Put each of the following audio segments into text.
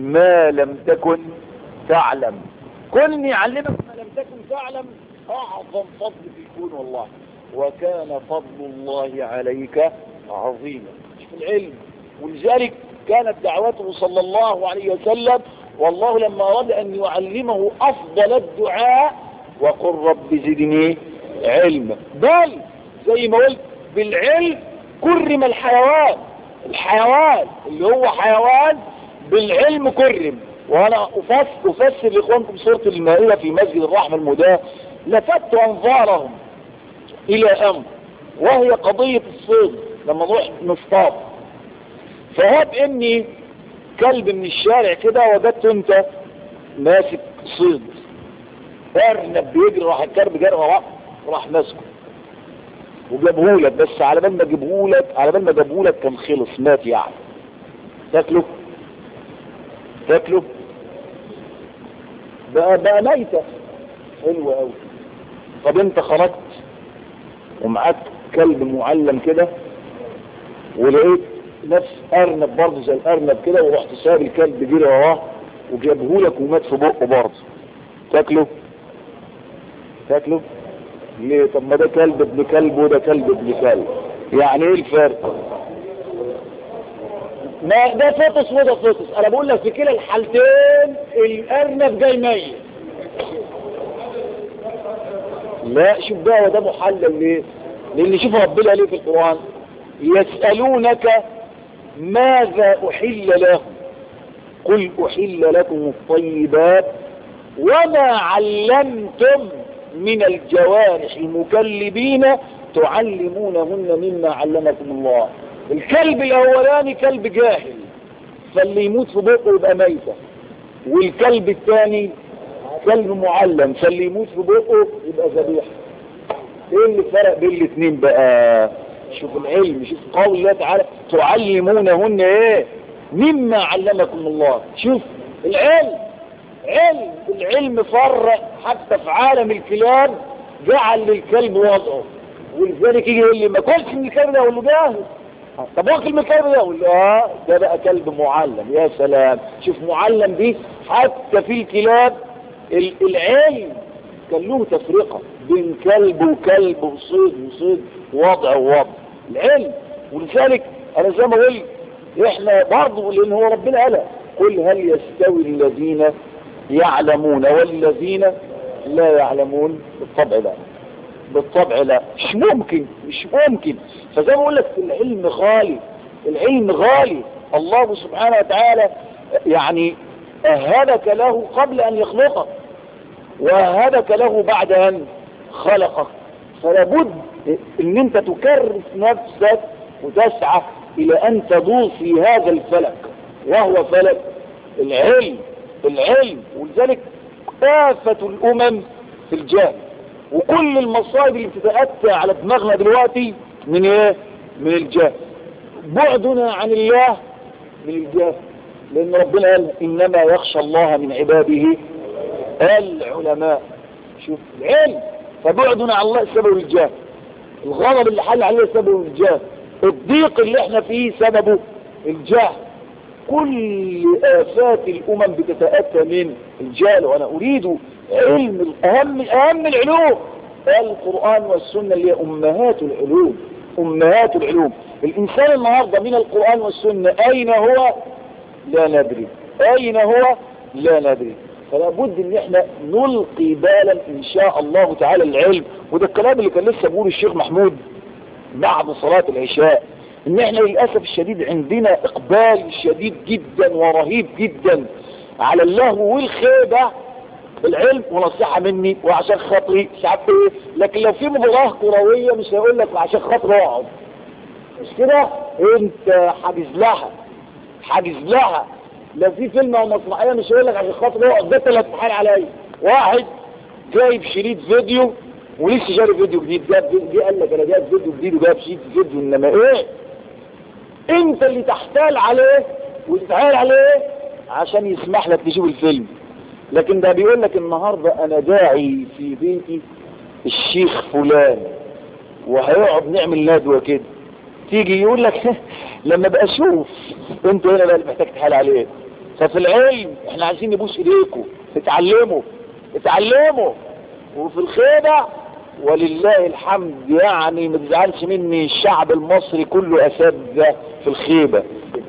ما لم تكن تعلم كن يعلمك ما لم تكن تعلم اعظم فضل في الكون والله وكان فضل الله عليك عظيما في العلم ولذلك كانت دعوته صلى الله عليه وسلم والله لما أراد أن يعلمه أفضل الدعاء وقل رب زدني علما بل زي ما قلت بالعلم كرم الحيوان الحيوان اللي هو حيوان بالعلم كرم وانا افسر, أفسر لاخوانكم سورة المائية في مسجد الرحمة المداه لفت انظارهم الى امر وهي قضية الصيد لما نروح نصطاد فهب اني كلب من الشارع كده وجدت انت ماسك صيد ارنب بيجري راح الكلب جري وراه راح ماسكه وجابهولك بس على بال ما جابهولك على بال ما جابهولك كان خلص مات يعني تاكله تاكله بقى بقى ميتة حلوة قوي طب انت خرجت ومعاك كلب معلم كده ولقيت نفس ارنب برضه زي الارنب كده ورحت ساب الكلب جري وراه وجابهولك ومات في بقه برضه تاكله تاكله ليه طب ما ده كلب ابن كلب وده كلب ابن كلب يعني ايه الفرق ما ده فطس وده فطس انا بقول لك في كلا الحالتين الارنب جاي ميت لا شوف بقى وده محلل ليه لان شوف ربنا ليه في القرآن يسألونك ماذا أحل لهم قل أحل لكم الطيبات وما علمتم من الجوارح المكلبين تعلمونهن مما علمكم الله الكلب الاولاني كلب جاهل فاللي يموت في بقه يبقى ميتة والكلب الثاني كلب معلم فاللي يموت في بقه يبقى ذبيحة ايه اللي فرق بين الاثنين بقى شوف العلم شوف قول الله تعالى تعلمونهن ايه مما علمكم الله شوف العلم علم العلم فرق حتى في عالم الكلاب جعل للكلب وضعه ولذلك يجي يقول لي ما كلش من الكلب ده اقول له جاهز طب واكل من الكلب ده اقول له اه ده بقى كلب معلم يا سلام شوف معلم دي حتى في الكلاب العلم كان له تفرقه بين كلب وكلب وصيد وصيد وضع ووضع العلم ولذلك انا زي ما قلت احنا برضه لان هو ربنا قال قل هل يستوي الذين يعلمون والذين لا يعلمون بالطبع لا بالطبع لا مش ممكن مش ممكن فزي ما اقول لك العلم غالي العلم غالي الله سبحانه وتعالى يعني أهدك له قبل أن يخلقك وأهدك له بعد أن خلقك فلا بد ان انت تكرس نفسك وتسعى الى ان تدور في هذا الفلك وهو فلك العلم العلم ولذلك آفة الامم في الجهل وكل المصائب اللي بتتأتى على دماغنا دلوقتي من ايه من الجهل بعدنا عن الله من الجهل لان ربنا قال انما يخشى الله من عباده العلماء شوف العلم فبعدنا عن الله سبب الجهل الغضب اللي حل عليه سبب الجهل الضيق اللي احنا فيه سببه الجهل كل آفات الأمم بتتأتى من الجهل وأنا أريد علم أهم أهم العلوم القرآن والسنة اللي هي أمهات العلوم أمهات العلوم الإنسان النهاردة من القرآن والسنة أين هو لا ندري أين هو لا ندري فلا بد ان احنا نلقي بالا ان شاء الله تعالى العلم وده الكلام اللي كان لسه بيقوله الشيخ محمود بعد صلاة العشاء ان احنا للأسف الشديد عندنا اقبال شديد جدا ورهيب جدا على اللهو والخيبة العلم ونصيحة مني وعشان خاطري مش عارف ايه لكن لو في مباراة كروية مش هيقول لك عشان خاطري اقعد مش كده انت حاجز لها حاجز لها لو في فيلم او مسرحيه مش هيقول لك عشان خاطر اقعد ده ثلاث حال عليا واحد جايب شريط فيديو ولسه شاري فيديو جديد جاب جه قال لك انا جايب فيديو جديد وجايب شريط فيديو انما ايه انت اللي تحتال عليه وتتحايل عليه عشان يسمح لك تشوف الفيلم لكن ده بيقول لك النهارده انا داعي في بيتي الشيخ فلان وهيقعد نعمل ندوه كده تيجي يقول لك لما بقى اشوف انت هنا بقى اللي محتاج تحال عليه ففي العلم احنا عايزين نبوس ايديكم اتعلموا اتعلموا وفي الخيبة ولله الحمد يعني ما تزعلش مني الشعب المصري كله اساتذه في الخيبة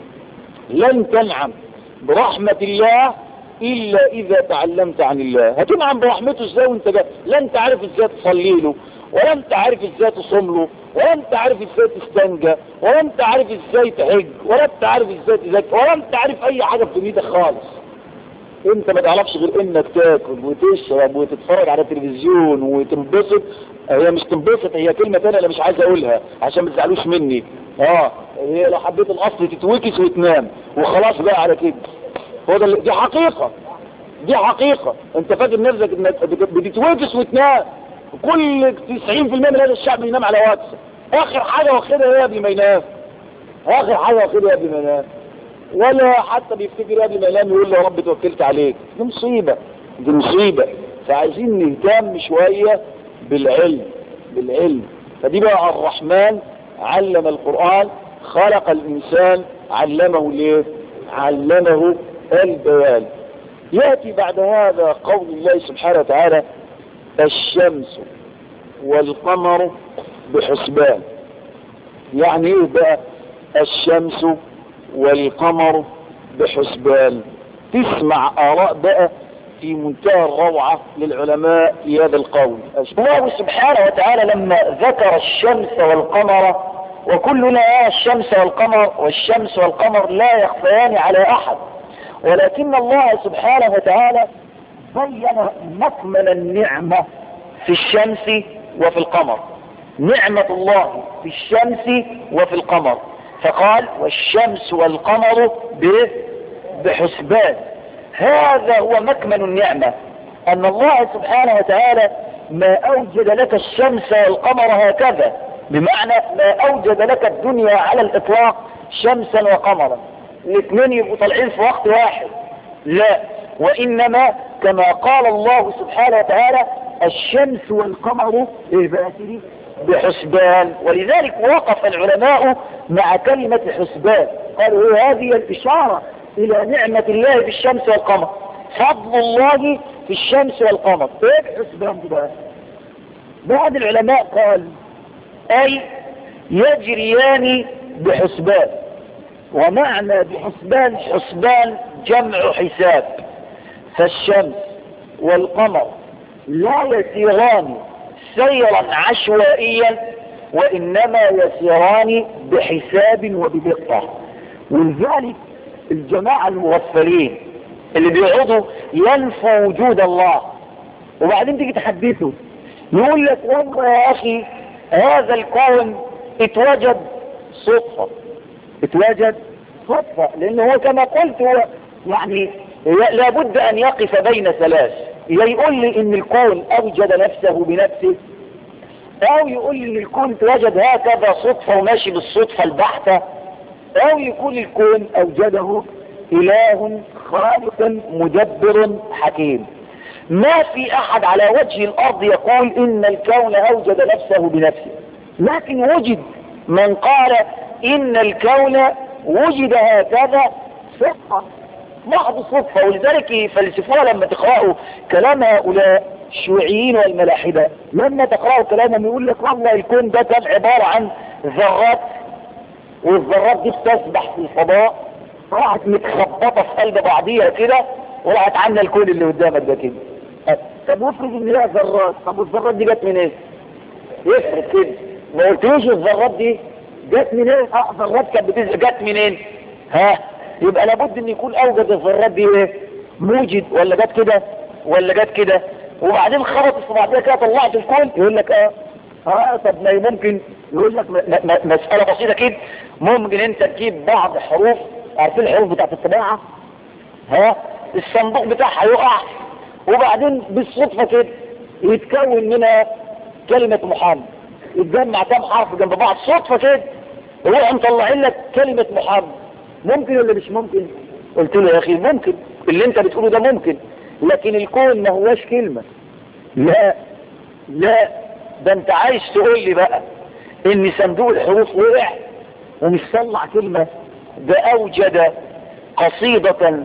لن تنعم برحمة الله الا اذا تعلمت عن الله هتنعم برحمته ازاي وانت جاي لا انت عارف ازاي تصلي له ولا انت عارف ازاي تصوم له ولا انت عارف ازاي تستنجى ولا انت عارف ازاي تحج ولا انت عارف ازاي تذاكر ولا انت عارف اي حاجة في دنيتك خالص انت ما تعرفش غير انك تاكل وتشرب وتتفرج على التلفزيون وتنبسط هي مش تنبسط هي كلمة تانية انا مش عايز اقولها عشان ما تزعلوش مني اه هي لو حبيت الاصل تتوكس وتنام وخلاص بقى على كده هو ده دي حقيقة دي حقيقة انت فاكر نفسك انك بتتوكس وتنام كل 90% من هذا الشعب ينام على واتس اخر حاجة واخدها ايه قبل ما ينام اخر حاجة واخدها قبل ما ينام ولا حتى بيفتكر قبل ما ينام يقول له يا رب توكلت عليك دي مصيبة دي مصيبة فعايزين نهتم شوية بالعلم بالعلم فدي بقى الرحمن علم القرآن خلق الإنسان علمه ليه علمه البيان يأتي بعد هذا قول الله سبحانه وتعالى الشمس والقمر بحسبان يعني ايه بقى الشمس والقمر بحسبان تسمع آراء بقى في منتهى الروعة للعلماء في هذا القول الله سبحانه وتعالى لما ذكر الشمس والقمر وكلنا يرى الشمس والقمر والشمس والقمر لا يخفيان على أحد ولكن الله سبحانه وتعالى بين مكمن النعمة في الشمس وفي القمر نعمة الله في الشمس وفي القمر فقال والشمس والقمر بحسبان هذا هو مكمن النعمة أن الله سبحانه وتعالى ما أوجد لك الشمس والقمر هكذا بمعنى ما أوجد لك الدنيا على الإطلاق شمسا وقمرا الاثنين يبقوا طالعين في وقت واحد لا وإنما كما قال الله سبحانه وتعالى الشمس والقمر إيه بقى سيدي بحسبان ولذلك وقف العلماء مع كلمة حسبان قالوا هذه الإشارة إلى نعمة الله في الشمس والقمر فضل الله في الشمس والقمر ايه الحسبان بقى بعض العلماء قال أي يجريان بحسبان ومعنى بحسبان حسبان جمع حساب فالشمس والقمر لا يسيران سيرا عشوائيا وإنما يسيران بحساب وبدقة ولذلك الجماعة المغفلين اللي بيقعدوا ينفوا وجود الله وبعدين تيجي تحدثه يقول لك والله يا أخي هذا الكون اتوجد صدفة اتوجد صدفة لأنه هو كما قلت هو يعني لابد أن يقف بين ثلاث يا يقول لي ان الكون اوجد نفسه بنفسه او يقول لي ان الكون اتوجد هكذا صدفة وماشي بالصدفة البحتة او يكون الكون اوجده اله خالق مدبر حكيم ما في احد على وجه الارض يقول ان الكون اوجد نفسه بنفسه لكن وجد من قال ان الكون وجد هكذا صدفة محض صدفة ولذلك يفلسفوها لما تقرأوا كلام هؤلاء الشيوعيين والملاحدة لما تقرأوا كلامهم يقول لك والله الكون ده كان عبارة عن ذرات والذرات دي بتسبح في الفضاء راحت متخبطة في قلب بعضيها كده وراحت عامله الكون اللي قدامك ده كده طب وافرض ان هي ذرات طب والذرات دي جت منين؟ ايه؟ افرض كده ما قلتليش الذرات دي جت منين؟ اه ذرات كانت جت منين؟ ها؟ يبقى لابد ان يكون اوجد الذرات دي ايه موجد ولا جت كده ولا جت كده وبعدين خبطت في بعضها كده طلعت الكون يقول لك اه اه طب ما ممكن يقول لك مسألة بسيطة كده ممكن انت تجيب بعض حروف عارفين الحروف بتاعت الطباعة ها الصندوق بتاعها يقع وبعدين بالصدفة كده يتكون منها كلمة محمد يتجمع كام حرف جنب بعض صدفة كده ويروحوا مطلعين لك كلمة محمد ممكن ولا مش ممكن قلت له يا اخي ممكن اللي انت بتقوله ده ممكن لكن الكون ما هواش كلمة لا لا ده انت عايز تقول لي بقى ان صندوق الحروف وقع ومش طلع كلمة ده اوجد قصيدة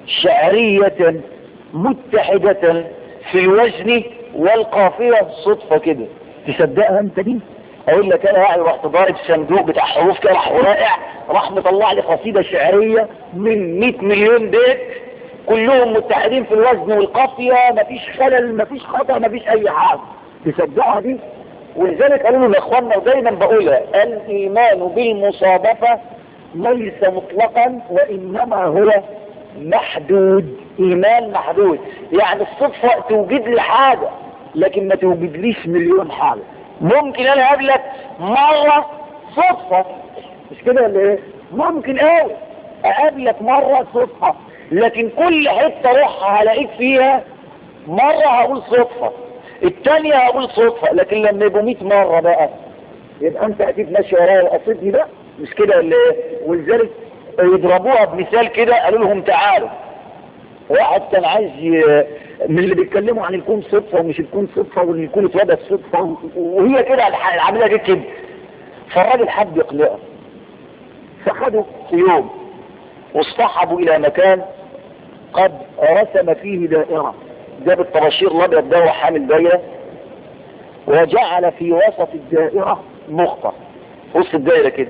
شعرية متحدة في الوزن والقافية صدفة كده تصدقها انت دي اقول لك انا يعني رحت ضارب صندوق بتاع حروف كده راح واقع راح مطلع لي قصيدة شعرية من 100 مليون بيت كلهم متحدين في الوزن والقافية مفيش خلل مفيش خطأ مفيش اي حاجة تصدقها دي ولذلك قالوا لنا اخواننا ودايما بقولها الايمان بالمصادفة ليس مطلقا وانما هو محدود ايمان محدود يعني الصدفة توجد لي حاجة لكن ما توجدليش مليون حاجة ممكن انا اقابلك مرة صدفة مش كده ولا ايه ممكن قوي اقابلك مرة صدفة لكن كل حتة اروحها هلاقيك فيها مرة هقول صدفة التانية هقول صدفة لكن لما يبقوا 100 مرة بقى يبقى انت اكيد ماشي ورايا وقصدني بقى مش كده ولا ايه ولذلك يضربوها بمثال كده قالوا لهم تعالوا واحد كان عايز ي... من اللي بيتكلموا عن الكون صدفة ومش الكون صدفة وان الكون اتولد صدفة وهي كده العملية دي كده فالراجل حب يقلقه فخدوا في يوم واصطحبوا الى مكان قد رسم فيه دائرة جاب الطباشير الابيض ده وحامل دايرة وجعل في وسط الدائرة نقطة وسط الدائرة كده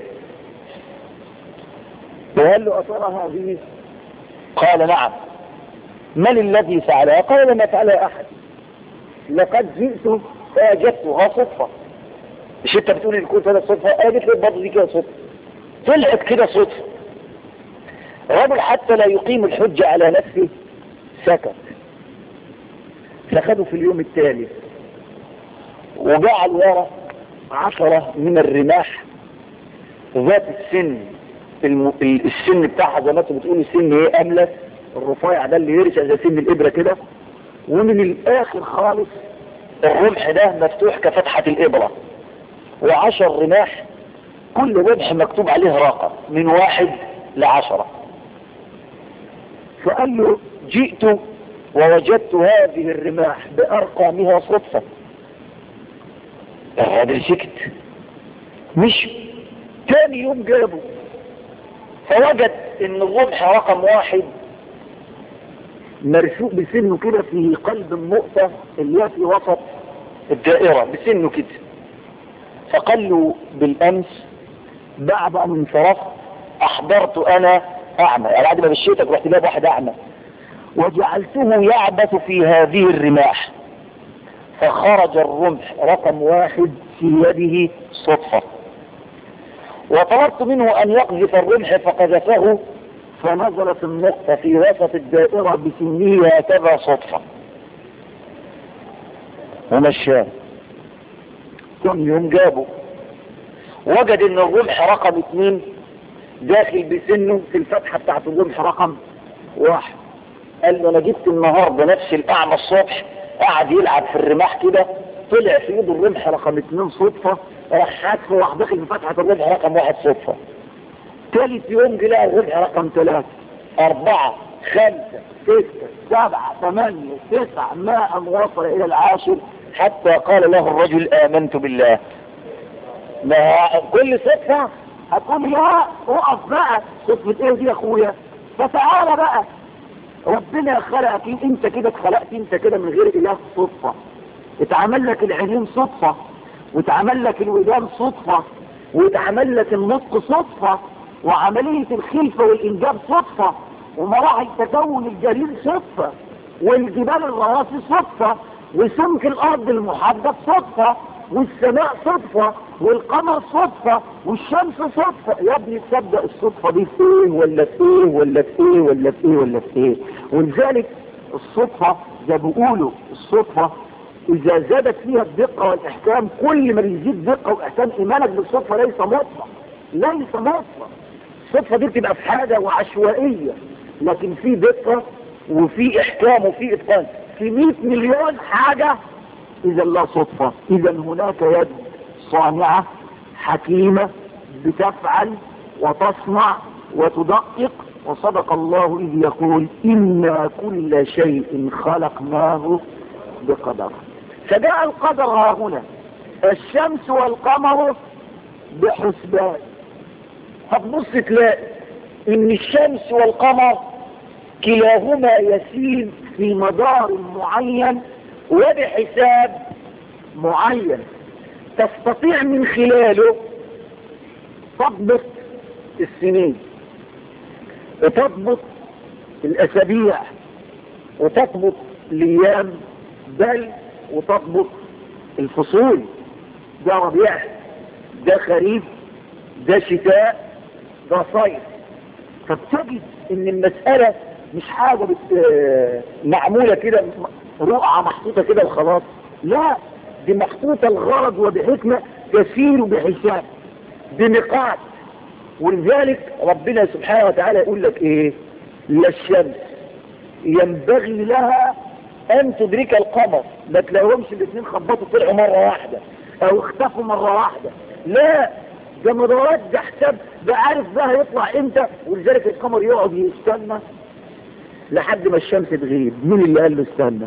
وقال له أترى هذه قال نعم من الذي فعلها قال لم يفعلها أحد لقد جئت فأجدتها صدفة مش انت بتقول ان كنت هذا صدفة اجت لي برضه دي كده صدفة طلعت كده صدفة رجل حتى لا يقيم الحجة على نفسه سكت فخدوا في اليوم التالي وجعل ورا عشرة من الرماح ذات السن الم... السن بتاعها زي ما انت بتقول السن ايه املس الرفيع ده اللي يرجع زي سن الابره كده ومن الاخر خالص الرمح ده مفتوح كفتحة الابرة وعشر رماح كل رمح مكتوب عليه رقم من واحد لعشرة فقال له جئت ووجدت هذه الرماح بأرقامها صدفة الراجل سكت مش تاني يوم جابه فوجد ان الرمح رقم واحد مرسوق بسنه كده في قلب النقطة اللي هي في وسط الدائرة بسنه كده فقال له بالامس بعد ان انصرفت احضرت انا اعمى يعني بعد ما مشيتك رحت جايب واحد اعمى وجعلته يعبث في هذه الرماح فخرج الرمح رقم واحد في يده صدفة وطلبت منه ان يقذف الرمح فقذفه فنزلت النقطة في وسط الدائرة بسنه هكذا صدفة ومشاه كم يوم جابه وجد ان الرمح رقم اثنين داخل بسنه في الفتحة بتاعت الرمح رقم واحد قال له انا جبت النهاردة نفس الاعمى الصبح قعد يلعب في الرماح كده طلع في ايده الرمح رقم اثنين صدفة راح حاتفه وراح داخل في فتحة الرمح رقم واحد صدفة ثالث يوم جه الرمح رقم ثلاثة أربعة خمسة ستة سبعة ثمانية تسعة ما أن وصل إلى العاشر حتى قال له الرجل آمنت بالله ما كل صدفة هتقول لا اقف بقى صدفة ايه دي يا اخويا فتعالى بقى ربنا خلقك انت كده اتخلقت انت كده من غير اله صدفة اتعمل لك العينين صدفة واتعمل لك الودان صدفة واتعمل لك النطق صدفة وعملية الخلفة والانجاب صدفة ومراحل تكون الجليل صدفة والجبال الرواسي صدفة وسمك الارض المحدد صدفة والسماء صدفة والقمر صدفة والشمس صدفة يا ابني تصدق الصدفة دي في ايه ولا في ايه ولا في ايه ولا في ايه ولا في ايه ولذلك الصدفة زي بيقولوا الصدفة اذا زادت فيها الدقة والاحكام كل ما يزيد دقة واحكام ايمانك بالصدفة ليس مطلق ليس مطلق الصدفة دي بتبقى في حاجة وعشوائية لكن في دقة وفي احكام وفي اتقان في 100 مليون حاجة اذا لا صدفة اذا هناك يد صانعة حكيمة بتفعل وتصنع وتدقق وصدق الله إذ يقول إنا كل شيء خلقناه بقدر فجاء القدر ها هنا الشمس والقمر بحسبان هتبص تلاقي ان الشمس والقمر كلاهما يسير في مدار معين وبحساب معين تستطيع من خلاله تضبط السنين وتضبط الأسابيع وتضبط الأيام بل وتضبط الفصول ده ربيع ده خريف ده شتاء ده صيف فبتجد ان المسألة مش حاجة بت... معمولة كده رقعة محطوطة كده وخلاص لا دي محطوطة الغرض وبحكمة تسير بحساب بنقاط ولذلك ربنا سبحانه وتعالى يقول لك ايه لا الشمس ينبغي لها ان تدرك القمر ما تلاقيهمش الاثنين خبطوا طلعوا مرة واحدة او اختفوا مرة واحدة لا ده مدارات ده حساب ده عارف ده هيطلع امتى ولذلك القمر يقعد يستنى لحد ما الشمس تغيب مين اللي قال له استنى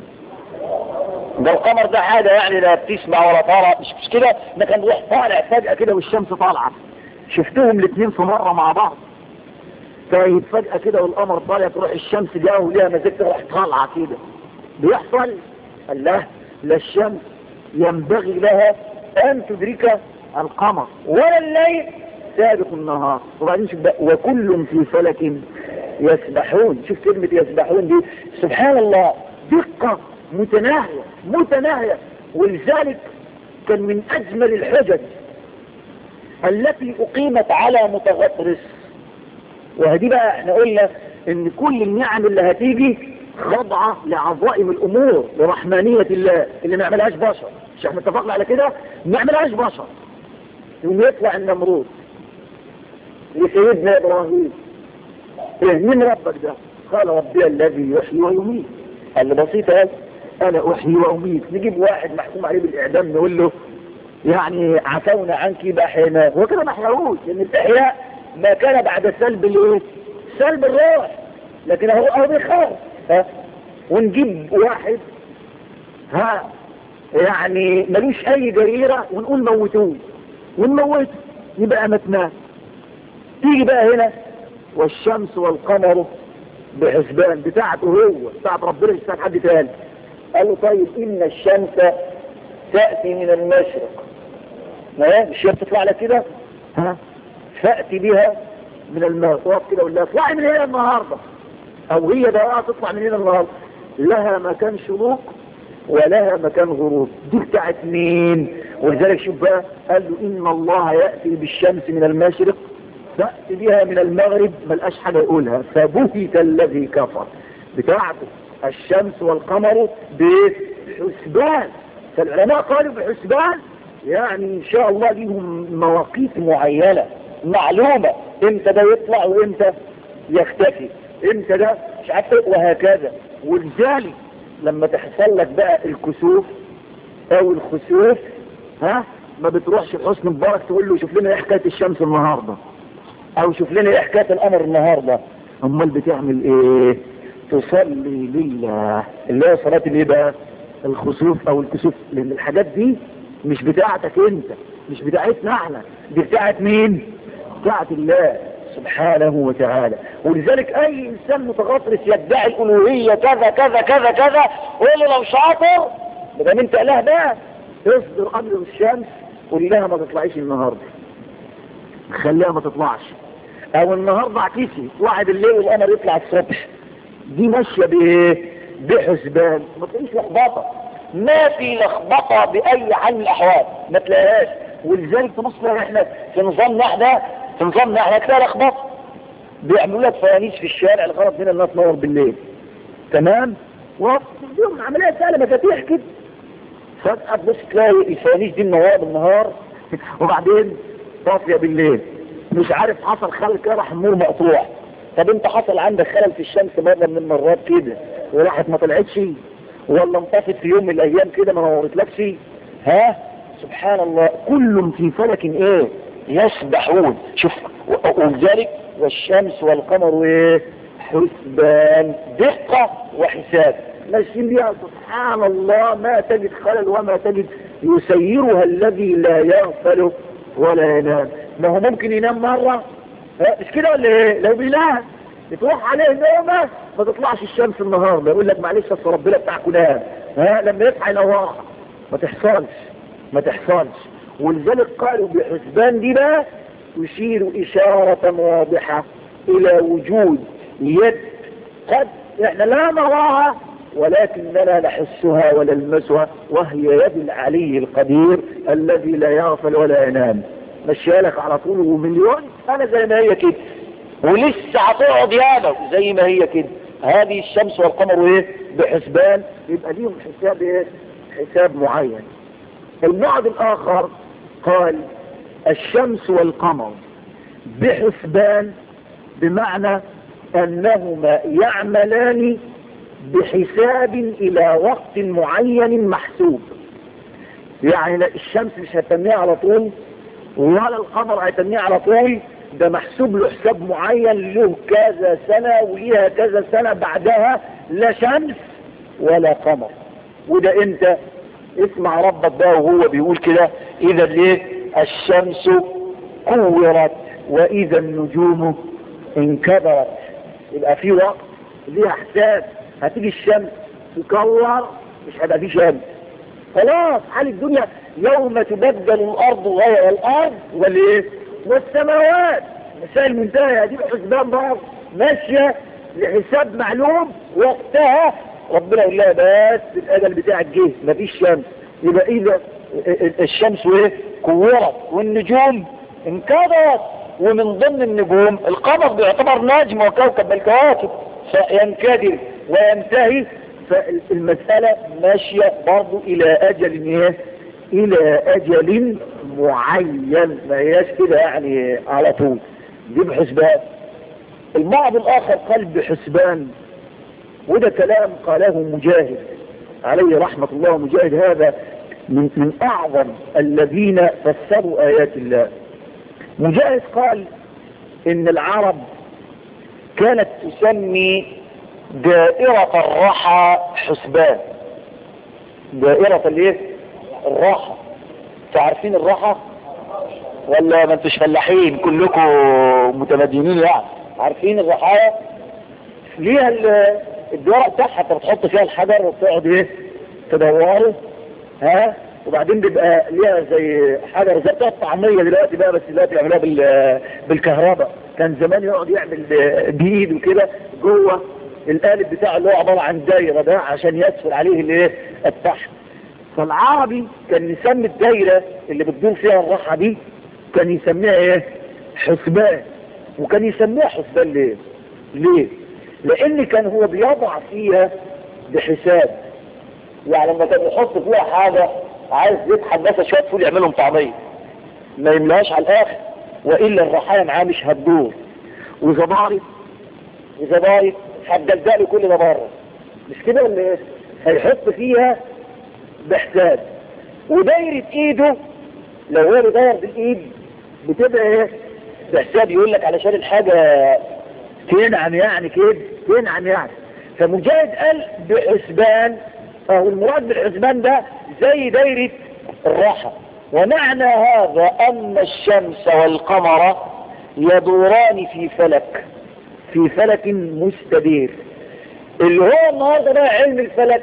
ده القمر ده حاجة يعني لا بتسمع ولا طالع مش, مش كده ده كان بيروح طالع فجأة كده والشمس طالعة شفتهم الاثنين في مرة مع بعض طيب فجأة كده والقمر طالع تروح الشمس جاء وليها مزاج تروح طالعة كده بيحصل قال له لا الشمس ينبغي لها ان تدرك القمر ولا الليل سابق النهار وبعدين شوف بقى وكل في فلك يسبحون شوف كلمة يسبحون دي سبحان الله دقة متناهية متناهية ولذلك كان من أجمل الحجج التي أقيمت على متغطرس وهدي بقى احنا قلنا ان كل النعم اللي هتيجي خاضعة لعظائم الامور ورحمانية الله اللي ما يعملهاش بشر مش احنا اتفقنا على كده ما يعملهاش بشر يوم يطلع النمرود لسيدنا ابراهيم ايه مين ربك ده قال ربي الذي يحيي ويميت قال له بسيطة قال انا احيي واميت نجيب واحد محكوم عليه بالاعدام نقول له يعني عفونا عنك باحيناه هو كده ما احياهوش لان الاحياء ما كان بعد سلب الايه سلب الروح لكن هو هو بيخاف ها ونجيب واحد ها يعني ملوش اي جريرة ونقول موتوه ونموته يبقى متناه تيجي بقى هنا والشمس والقمر بحسبان بتاعته هو بتاعت ربنا مش بتاعت حد تاني قال له طيب ان الشمس تأتي من المشرق ما مش هي بتطلع لك كده ها فأتي بها من المغرب وقف كده ولا اطلعي من هنا النهاردة او هي ده تطلع من هنا النهاردة لها مكان شروق ولها مكان غروب دي بتاعت مين ولذلك شوف بقى قال له ان الله يأتي بالشمس من المشرق تأتي بها من المغرب ملقاش حاجة يقولها فبهت الذي كفر بتاعته الشمس والقمر بحسبان فالعلماء قالوا بحسبان يعني ان شاء الله ليهم مواقيت معينة معلومة امتى ده يطلع وامتى يختفي امتى ده مش عارف وهكذا ولذلك لما تحصل لك بقى الكسوف او الخسوف ها ما بتروحش لحسن مبارك تقول له شوف لنا ايه حكايه الشمس النهارده او شوف لنا ايه حكايه القمر النهارده امال بتعمل ايه تصلي لله اللي هي صلاه الايه بقى الخسوف او الكسوف لان الحاجات دي مش بتاعتك انت مش بتاعتنا احنا دي بتاعت مين بتاعت الله سبحانه وتعالى ولذلك اي انسان متغطرس يدعي الالوهية كذا كذا كذا كذا قول له لو شاطر بدل انت اله بقى اصبر امر الشمس قول لها ما تطلعيش النهاردة خليها ما تطلعش او النهاردة عكيسي اطلعي بالليل والقمر يطلع الصبح دي ماشية بايه بحسبان ما تلاقيش لخبطة ما في لخبطة بأي حال من الأحوال ما تلاقيهاش ولذلك تبص لها احنا في نظامنا احنا في نظامنا احنا تلاقي لخبطة بيعملوا لك فوانيس في الشارع الغرض من الناس تنور بالليل تمام وفيهم عملية سهلة مفاتيح كده فجأة تبص تلاقي الفوانيس دي منورة بالنهار وبعدين طافية بالليل مش عارف حصل خلل كده راح النور مقطوع طب انت حصل عندك خلل في الشمس مرة من المرات كده وراحت ما طلعتش ولا انطفت في يوم من الايام كده ما نورتلكش ها سبحان الله كل في فلك ايه يسبحون شوف ولذلك والشمس والقمر ايه حسبان دقة وحساب ماشيين بيها سبحان الله ما تجد خلل وما تجد يسيرها الذي لا يغفل ولا ينام ما هو ممكن ينام مرة ها، مش كده ولا ايه لو بينام بتروح عليه نومه ما تطلعش الشمس النهارده يقول لك معلش اصل ربنا بتاعكم نام ها لما يصحى ينورها ما تحصلش ما تحصلش ولذلك قالوا بحسبان دي بقى تشير إشارة واضحة إلى وجود يد قد احنا لا نراها ولكننا نحسها ونلمسها وهي يد العلي القدير الذي لا يغفل ولا ينام مشيها لك على طول ومليون انا زي ما هي كده ولسه هتقعد ياما زي ما هي كده هذه الشمس والقمر ايه بحسبان يبقى ليهم حساب ايه حساب معين البعض الاخر قال الشمس والقمر بحسبان بمعنى انهما يعملان بحساب الى وقت معين محسوب يعني لا الشمس مش هتنيه على طول ولا القمر هيتنيه على طول ده محسوب له حساب معين له كذا سنة وليها كذا سنة بعدها لا شمس ولا قمر وده انت اسمع ربك بقى وهو بيقول كده اذا ليه الشمس كورت واذا النجوم انكدرت يبقى في وقت ليها حساب هتيجي الشمس تكور مش هيبقى في شمس خلاص حال الدنيا يوم تبدل الارض غير الارض والايه والسماوات مسائل منتهيه هذه الحسبان برضه ماشيه لحساب معلوم وقتها ربنا يقول لها بس الاجل بتاعك جه مفيش شمس يبقى اذا الشمس وايه كورت والنجوم انكدرت ومن ضمن النجوم القمر بيعتبر نجم وكوكب من الكواكب فينكدر وينتهي فالمسألة ماشية برضو إلى أجل إيه؟ إلى أجل معين ما هياش كده يعني على طول دي بحسبان البعض الآخر قال بحسبان وده كلام قاله مجاهد عليه رحمة الله مجاهد هذا من, من أعظم الذين فسروا آيات الله مجاهد قال إن العرب كانت تسمي دائرة الرحى حسبان دائرة الايه الراحة تعرفين الراحة ولا ما انتش فلاحين كلكم متمدينين يعني عارفين الرحايا ليها الدورة بتاعها انت بتحط فيها الحجر وبتقعد ايه تدوره ها وبعدين بيبقى ليها زي حجر زي بتاع الطعمية دلوقتي بقى بس دلوقتي يعملوها بال بالكهرباء كان زمان يقعد يعمل بايد وكده جوه القالب بتاعه اللي هو عبارة عن دايرة ده عشان يسفل عليه الايه التحت فالعربي كان يسمي الدايرة اللي بتدور فيها الراحة دي كان يسميها ايه حسبان وكان يسميها حسبان ليه ليه لان كان هو بيضع فيها بحساب يعني لما كان يحط فيها حاجة عايز يضحك بس شوية فول يعملهم طعمية ما يملاش على الاخر والا الرحايا معاه مش هتدور واذا ضارب اذا ضارب هتدلدق له كل ده بره مش كده ولا ايه هيحط فيها بحساب ودايرة ايده لو هو بيدور بالايد بتبقى ايه بحساب يقول لك علشان الحاجة تنعم يعني كده تنعم يعني فمجاهد قال بحسبان فهو المراد بالحسبان ده زي دايرة الراحة ومعنى هذا ان الشمس والقمر يدوران في فلك في فلك مستدير اللي هو النهارده بقى علم الفلك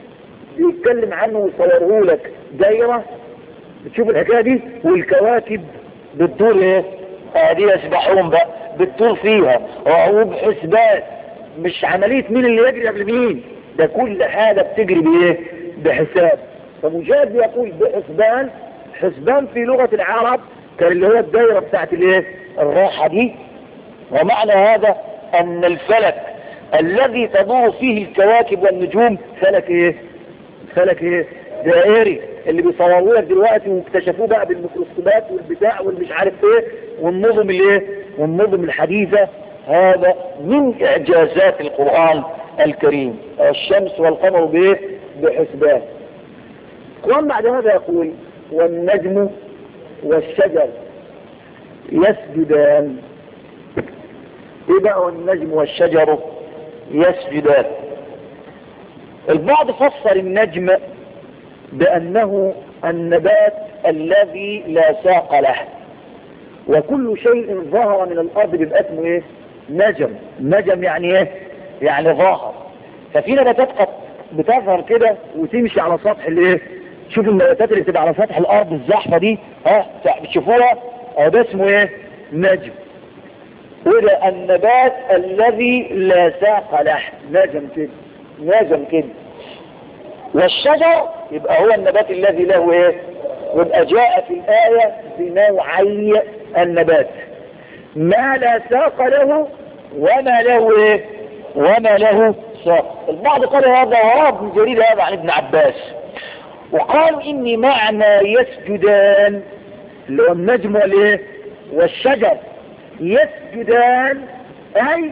بيتكلم عنه ويصوره لك دايرة بتشوف الحكاية دي والكواكب بتدور ايه ادي يسبحون بقى بتدور فيها وهو بحسبان مش عملية مين اللي يجري قبل مين ده كل حاجة بتجري بايه بحساب فمجاهد يقول بحسبان حسبان في لغة العرب كان اللي هو الدايرة بتاعت الايه الراحة دي ومعنى هذا ان الفلك الذي تدور فيه الكواكب والنجوم فلك ايه فلك ايه دائري اللي بيصوروا لك دلوقتي واكتشفوه بقى بالميكروسكوبات والبتاع والمش عارف ايه والنظم الايه والنظم الحديثة هذا من اعجازات القرآن الكريم الشمس والقمر بايه بحسبان القرآن بعد هذا يقول والنجم والشجر يسجدان ايه بقى النجم والشجر يسجدان البعض فسر النجم بأنه النبات الذي لا ساق له وكل شيء ظهر من الأرض بيبقى اسمه ايه نجم نجم يعني ايه يعني ظاهر ففي نباتات قد بتظهر كده وتمشي على سطح الايه شوف النباتات اللي بتبقى على سطح الارض الزحفه دي ها بتشوفوها اه ده اسمه ايه نجم وده النبات الذي لا ساق له نجم كده نجم كده والشجر يبقى هو النبات الذي له ايه يبقى جاء في الآية بنوعي النبات ما لا ساق له وما له ايه وما له ساق البعض قال هذا وراه ابن جرير هذا عن ابن عباس وقالوا اني معنى يسجدان اللي هو النجم والايه والشجر يسجدان اي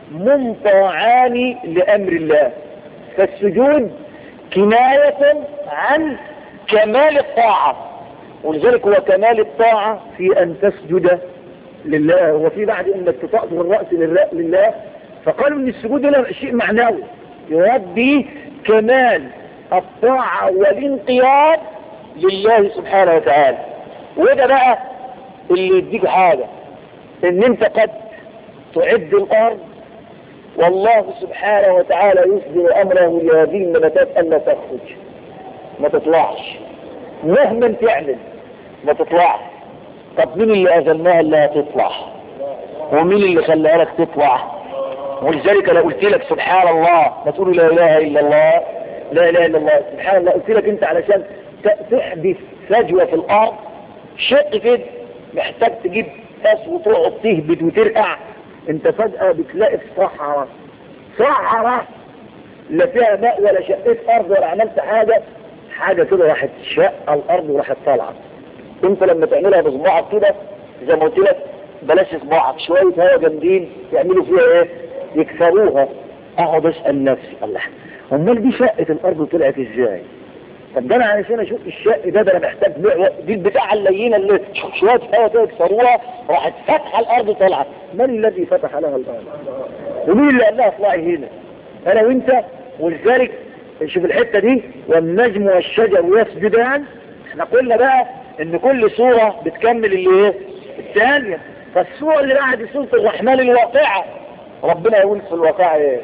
منطاعان لامر الله فالسجود كناية عن كمال الطاعة ولذلك هو كمال الطاعة في ان تسجد لله وفي بعد انك تطأطر الرأس لله فقالوا ان السجود له شيء معنوي يؤدي كمال الطاعة والانقياد لله سبحانه وتعالى وده بقى اللي يديك حاجة ان انت قد تعد الارض والله سبحانه وتعالى يصدر امره لهذه النباتات ان لا تخرج ما تطلعش مهما تعمل ما تطلعش طب مين اللي اذناها اللي هتطلع ومين اللي خلاها لك تطلع ولذلك انا قلت لك سبحان الله ما تقول لا اله الا الله لا اله الا الله سبحان الله قلت لك انت علشان تحدث فجوة في الارض شق كده محتاج تجيب فاس وتقعد تهبد وترقع انت فجأة بتلاقي في صحراء صحراء لا فيها ماء ولا شقيت ارض ولا عملت حاجة حاجة كده راحت شق الارض وراحت طالعة انت لما تعملها بصباعك كده زي ما قلت لك بلاش صباعك شوية هوا جامدين يعملوا فيها ايه يكسروها اقعد اسأل نفسي الله امال دي شقة الارض وطلعت ازاي طب ده انا علشان اشوف الشق ده ده انا محتاج بيع دي البتاعة اللينة اللي شوية هوا كده يكسروها راحت فاتحة الارض طلعت من الذي فتح لها الارض ومين اللي قال لها اطلعي هنا انا وانت ولذلك شوف الحتة دي والنجم والشجر يسجدان احنا قلنا بقى ان كل سورة بتكمل اللي ايه الثانية فالسورة اللي بعد سورة الرحمن الواقعة ربنا يقول في الواقعة ايه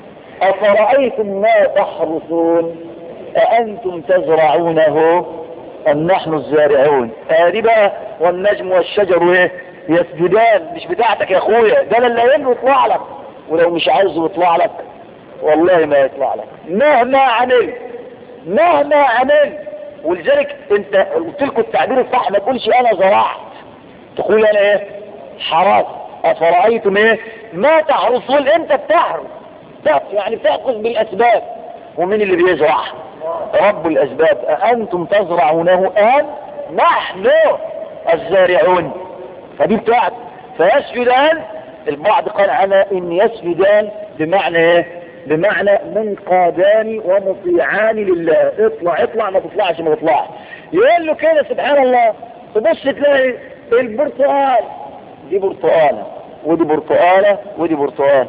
افرأيتم ما تحرثون أأنتم تزرعونه أم نحن الزارعون هذه بقى والنجم والشجر ايه يسجدان مش بتاعتك يا اخويا ده اللي ينه يطلع لك ولو مش عايزه يطلع لك والله ما يطلع لك مهما عملت مهما عملت ولذلك انت قلت لكم التعبير الصح ما تقولش انا زرعت تقول انا ايه حرث افرأيتم ايه ما تحرثون انت بتحرث يعني بتأخذ بالاسباب ومين اللي بيزرع رب الاسباب اانتم تزرعونه ام نحن الزارعون فدي بتاعت فيسجدان البعض قال عنها ان يسجدان بمعنى ايه بمعنى منقادان ومطيعان لله اطلع اطلع ما تطلعش ما تطلعش يقول له كده سبحان الله تبص تلاقي البرتقال دي برتقالة ودي برتقالة ودي برتقالة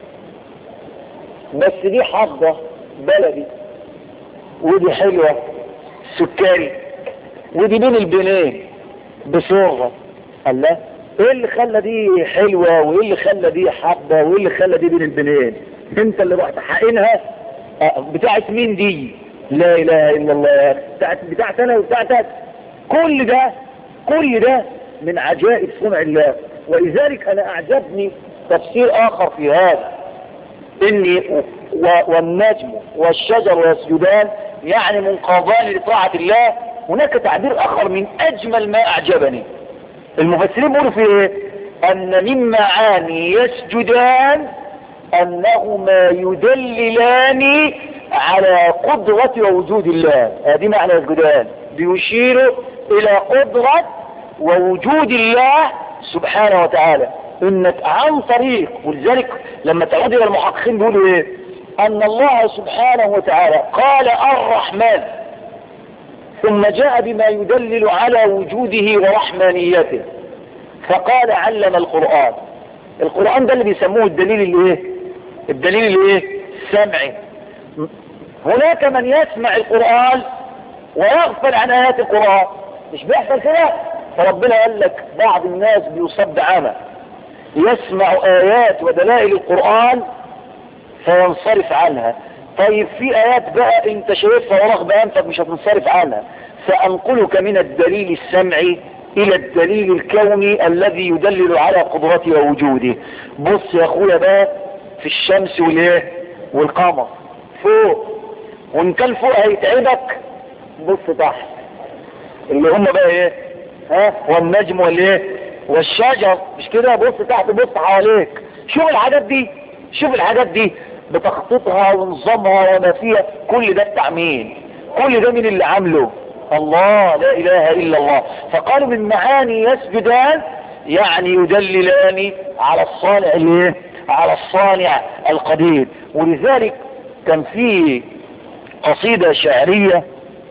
بس دي حظة بلدي ودي حلوة سكري ودي بين البنين بصورة الله ايه اللي خلى دي حلوة وايه اللي خلى دي حبة وايه اللي خلى دي بين البنين انت اللي رحت حقينها بتاعت مين دي لا اله الا الله بتاعت بتاعت انا وبتاعتك كل ده كل ده من عجائب صنع الله ولذلك انا اعجبني تفسير اخر في هذا اني والنجم والشجر يسجدان يعني منقاضان لطاعة الله هناك تعبير اخر من اجمل ما اعجبني المفسرين بيقولوا في ايه ان من معاني يسجدان انهما يدللان على قدرة ووجود الله هذه معنى يسجدان بيشيروا الى قدرة ووجود الله سبحانه وتعالى انك عن طريق ولذلك لما تعود الى المحققين بيقولوا ايه ان الله سبحانه وتعالى قال الرحمن ثم جاء بما يدلل على وجوده ورحمانيته فقال علم القرآن القرآن ده اللي بيسموه الدليل الايه الدليل الايه السمعي هناك من يسمع القرآن ويغفل عن آيات القرآن مش بيحصل كده فربنا قال لك بعض الناس بيصاب بعمى يسمع آيات ودلائل القرآن فينصرف عنها طيب في آيات بقى انت شايفها ورغم أنفك مش هتنصرف عنها سأنقلك من الدليل السمعي إلى الدليل الكوني الذي يدلل على قدرته ووجوده بص يا أخويا بقى في الشمس والايه والقمر فوق وإن كان فوق هيتعبك بص تحت اللي هم بقى ايه ها والنجم والايه والشجر مش كده بص تحت بص حواليك شوف الحاجات دي شوف الحاجات دي بتخطيطها ونظامها وما فيها كل ده التعميل كل ده من اللي عامله الله لا اله الا الله فقالوا من معاني يسجدان يعني يدللان على الصانع الايه على الصانع القدير ولذلك كان في قصيدة شعرية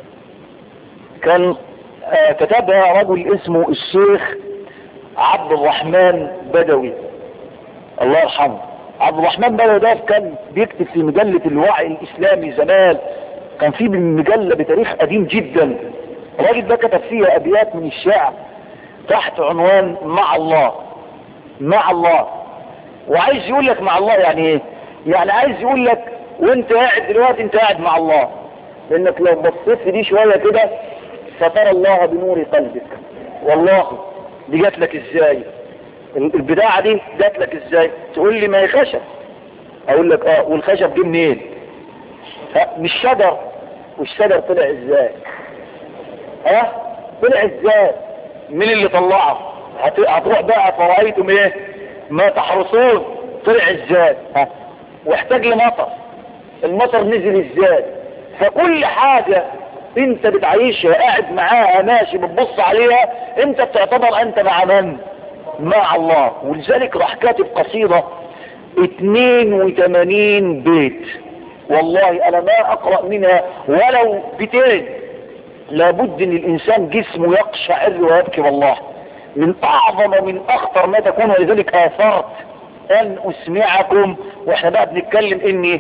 كان آه كتبها رجل اسمه الشيخ عبد الرحمن بدوي الله يرحمه عبد الرحمن بدوي ده كان بيكتب في مجلة الوعي الاسلامي زمان كان في مجلة بتاريخ قديم جدا الراجل ده كتب فيها ابيات من الشعر تحت عنوان مع الله مع الله وعايز يقول لك مع الله يعني ايه يعني عايز يقول لك وانت قاعد دلوقتي انت قاعد مع الله لانك لو بصيت في دي شوية كده سترى الله بنور قلبك والله دي جات لك ازاي البداعة دي جات لك ازاي تقول لي ما هي خشب اقول لك اه والخشب جه منين مش شجر والشجر طلع ازاي ها طلع ازاي مين اللي طلعه هتروح بقى فرأيتم ايه ما تحرسون طلع ازاي ها واحتاج لمطر المطر نزل ازاي فكل حاجة انت بتعيشها قاعد معاها ماشي بتبص عليها انت بتعتبر انت مع من مع الله ولذلك راح كاتب قصيدة 82 بيت والله انا ما اقرأ منها ولو بيتين لابد ان الانسان جسمه يقشعر ويبكي والله من اعظم ومن اخطر ما تكون ولذلك اثرت ان اسمعكم واحنا بقى بنتكلم ان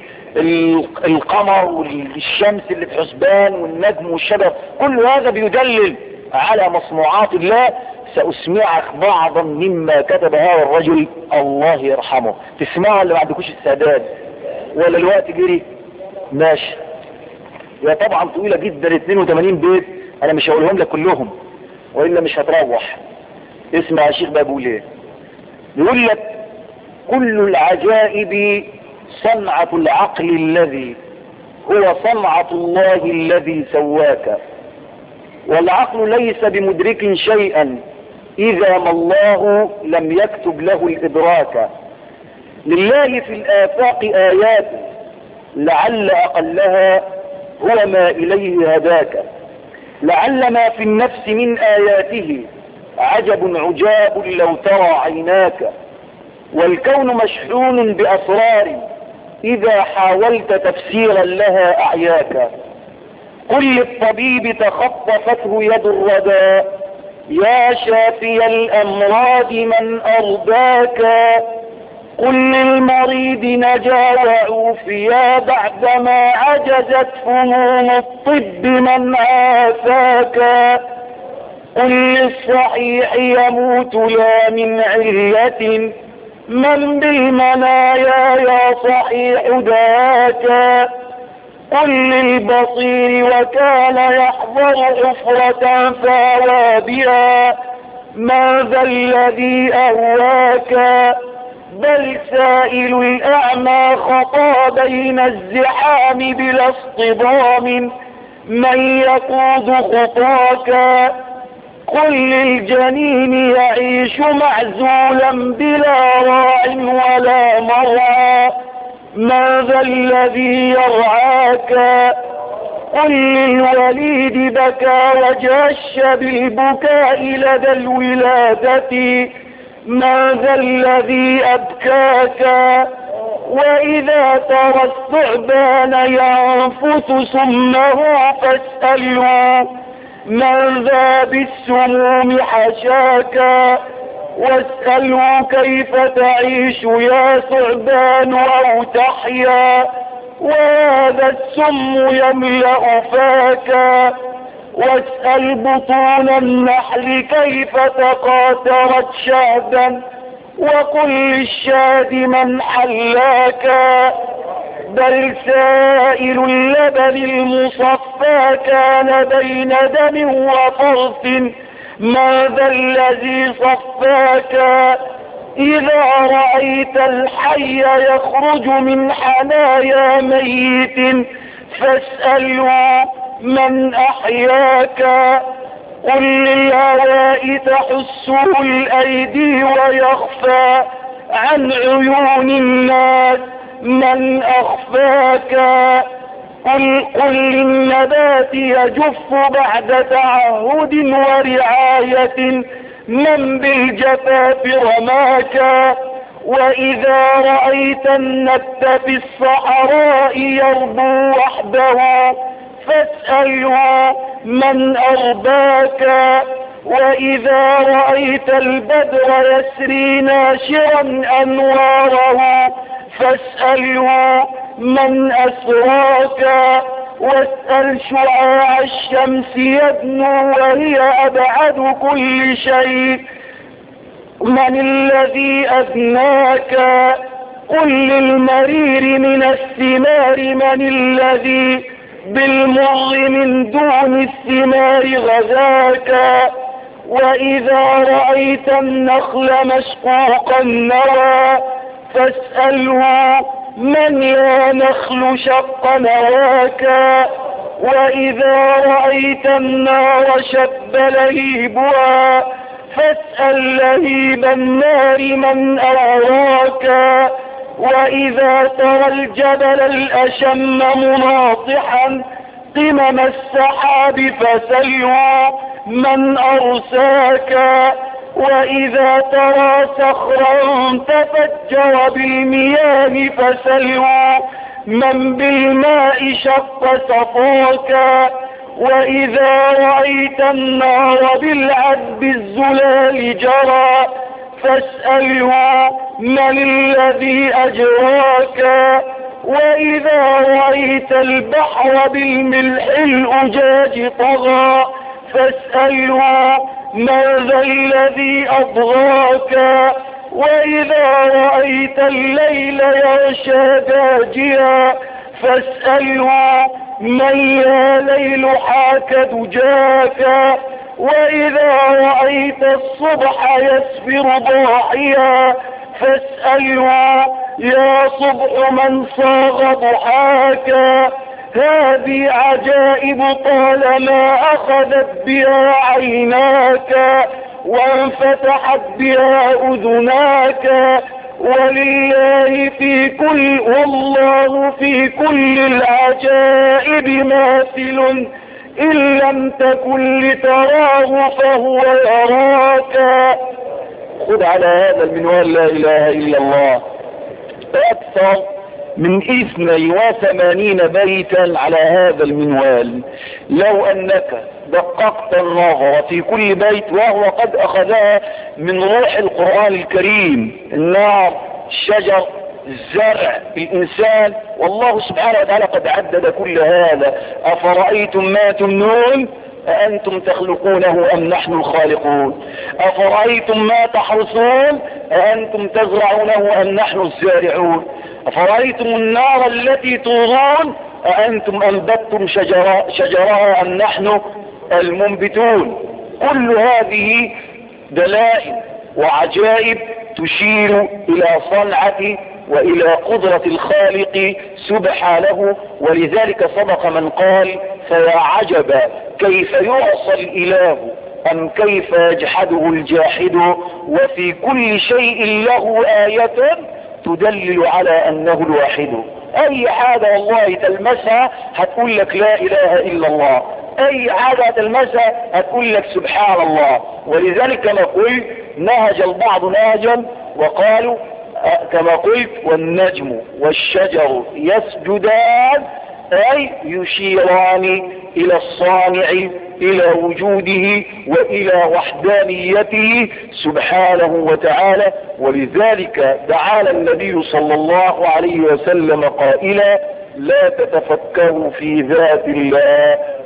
القمر والشمس اللي في حسبان والنجم والشجر كل هذا بيدلل على مصنوعات الله سأسمعك بعضا مما كتب هذا الرجل الله يرحمه تسمعها اللي ما عندكوش السادات ولا الوقت جري ماشي هي طبعا طويلة جدا 82 بيت انا مش هقولهم لك كلهم وإلا مش هتروح اسمع يا شيخ بقى بيقول ايه يقول لك كل العجائب صنعة العقل الذي هو صنعة الله الذي سواك والعقل ليس بمدرك شيئا إذا ما الله لم يكتب له الإدراك لله في الآفاق آيات لعل أقلها هو ما إليه هداك لعل ما في النفس من آياته عجب عجاب لو ترى عيناك والكون مشحون بأسرار إذا حاولت تفسيرا لها أعياك قل للطبيب تخطفته يد الردى يا شافي الأمراض من أرضاك قل للمريض نجا وعوفيا بعدما عجزت فنون الطب من عافاك قل للصحيح يموت لا من علة من بالمنايا يا صحيح ذاك قل للبصير وكان يحضر حفرة فاوى بها ماذا الذي أهواك بل سائل الأعمى خطى بين الزحام بلا اصطدام من يقود خطاك قل للجنين يعيش معزولا بلا راع ولا مرعى ماذا الذي يرعاك قل للوليد بكى وجش بالبكاء لدى الولادة ماذا الذي أبكاك وإذا ترى الثعبان ينفث سمه فاسأله ماذا بالسموم حشاك واسأله كيف تعيش يا ثعبان أو تحيا وهذا السم يملأ فاك واسأل بطون النحل كيف تقاترت شهدا وقل للشاد من حلاكا بل سائل اللبن المصفى كان بين دم وفرث ماذا الذي صفاك إذا رأيت الحي يخرج من حنايا ميت فاسأله من أحياك قل للهواء تحسه الأيدي ويخفى عن عيون الناس من أخفاك قل, قل للنبات يجف بعد تعهد ورعاية من بالجفاف رماك وإذا رأيت النبت في الصحراء يربو وحده فاسأله من أرباك وإذا رأيت البدر يسري ناشرا أنواره فاسأله من أسراك واسأل شعاع الشمس يدنو وهي أبعد كل شيء من الذي أثناك قل للمرير من الثمار من الذي بالمر من دون الثمار غزاك وإذا رأيت النخل مشقوق النوى فاسأله من لا نخل شق نواك وإذا رأيت النار شب لهيبها فاسأل لهيب النار من أراك وإذا ترى الجبل الأشم مناطحا قمم السحاب فسله من أرساك وإذا ترى صخرا تفجر بالمياه فسله من بالماء شق صفاك وإذا رأيت النار بالعذب الزلال جرى فاسأله من الذي أجراك وإذا رأيت البحر بالملح الأجاج طغى فاسأله من ذا الذي أضغاك وإذا رأيت الليل يغشى داجيا فاسأله من يا ليل حاك دجاك وإذا رأيت الصبح يسفر ضاحيا فاسأله يا صبح من صاغ ضحاك هذه عجائب طالما أخذت بها عيناك وانفتحت بها أذناك ولله في كل والله في كل العجائب ماثل إن لم تكن لتراه فهو يراك خذ على هذا المنوال لا إله إلا الله أكثر من اثني وثمانين بيتا على هذا المنوال لو انك دققت النظر في كل بيت وهو قد اخذها من روح القرآن الكريم النار الشجر الزرع الانسان والله سبحانه وتعالى قد عدد كل هذا افرأيتم ما تمنون أأنتم تخلقونه أم نحن الخالقون أفرأيتم ما تحرثون أأنتم تزرعونه أم نحن الزارعون أفرأيتم النار التي تورون أأنتم أنبتم شجرا شجرها أم نحن المنبتون كل هذه دلائل وعجائب تشير إلى صنعة وإلى قدرة الخالق سبحانه ولذلك صدق من قال فيا عجبا كيف يعصى الإله أم كيف يجحده الجاحد وفي كل شيء له آية تدلل على أنه الواحد أي حاجة والله تلمسها هتقول لك لا إله إلا الله أي حاجة تلمسها هتقول لك سبحان الله ولذلك كما قلت نهج البعض نهجا وقالوا كما قلت والنجم والشجر يسجدان أي يشيران إلى الصانع إلى وجوده وإلى وحدانيته سبحانه وتعالى ولذلك دعانا النبي صلى الله عليه وسلم قائلا لا تتفكروا في ذات الله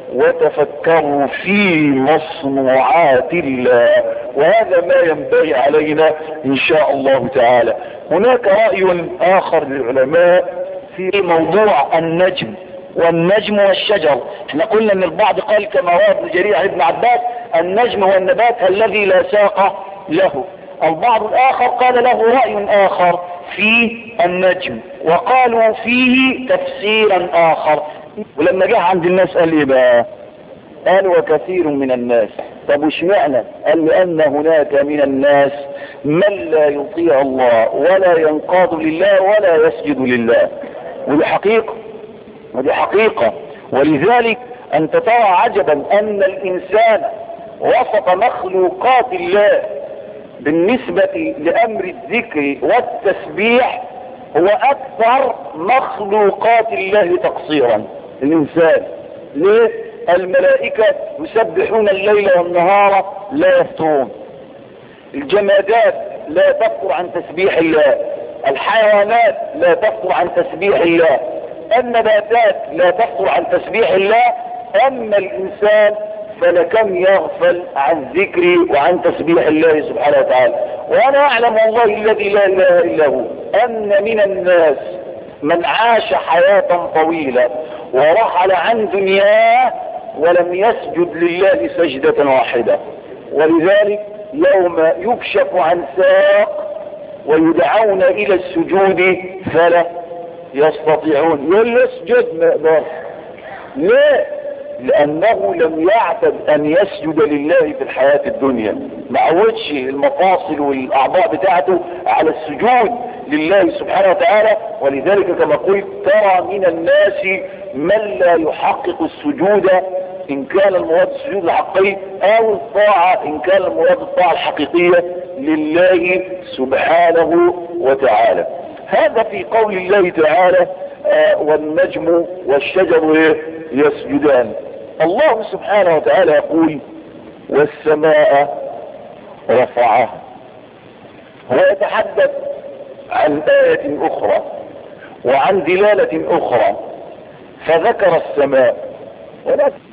وتفكروا في مصنوعات الله وهذا ما ينبغي علينا ان شاء الله تعالى هناك رأي اخر للعلماء في موضوع النجم والنجم والشجر احنا قلنا ان البعض قال كما روى ابن جرير عن ابن عباس النجم هو النبات الذي لا ساق له البعض الاخر قال له رأي اخر في النجم وقالوا فيه تفسيرا اخر ولما جه عند الناس قال ايه بقى قال وكثير من الناس طب وش معنى قال لان هناك من الناس من لا يطيع الله ولا ينقاد لله ولا يسجد لله ودي حقيقة ودي حقيقة ولذلك انت ترى عجبا ان الانسان وسط مخلوقات الله بالنسبة لامر الذكر والتسبيح هو اكثر مخلوقات الله تقصيرا الانسان ليه الملائكة يسبحون الليل والنهار لا يفترون الجمادات لا تفتر عن تسبيح الله الحيوانات لا تفتر عن تسبيح الله النباتات لا تفتر عن تسبيح الله اما الانسان فلكم يغفل عن ذكري وعن تسبيح الله سبحانه وتعالى وانا اعلم والله الذي لا اله الا هو ان من الناس من عاش حياة طويلة ورحل عن دنياه ولم يسجد لله سجدة واحدة ولذلك يوم يكشف عن ساق ويدعون الى السجود فلا يستطيعون يقول له اسجد ما يقدرش ليه لانه لم يعتد ان يسجد لله في الحياة الدنيا ما عودش المفاصل والاعضاء بتاعته على السجود لله سبحانه وتعالى ولذلك كما قلت ترى من الناس من لا يحقق السجود ان كان المراد السجود الحقيقي او الطاعة ان كان المراد الطاعة الحقيقية لله سبحانه وتعالى هذا في قول الله تعالى آه والنجم والشجر يسجدان الله سبحانه وتعالى يقول والسماء رفعها هو يتحدث عن آية أخرى وعن دلالة أخرى فذكر السماء ولكن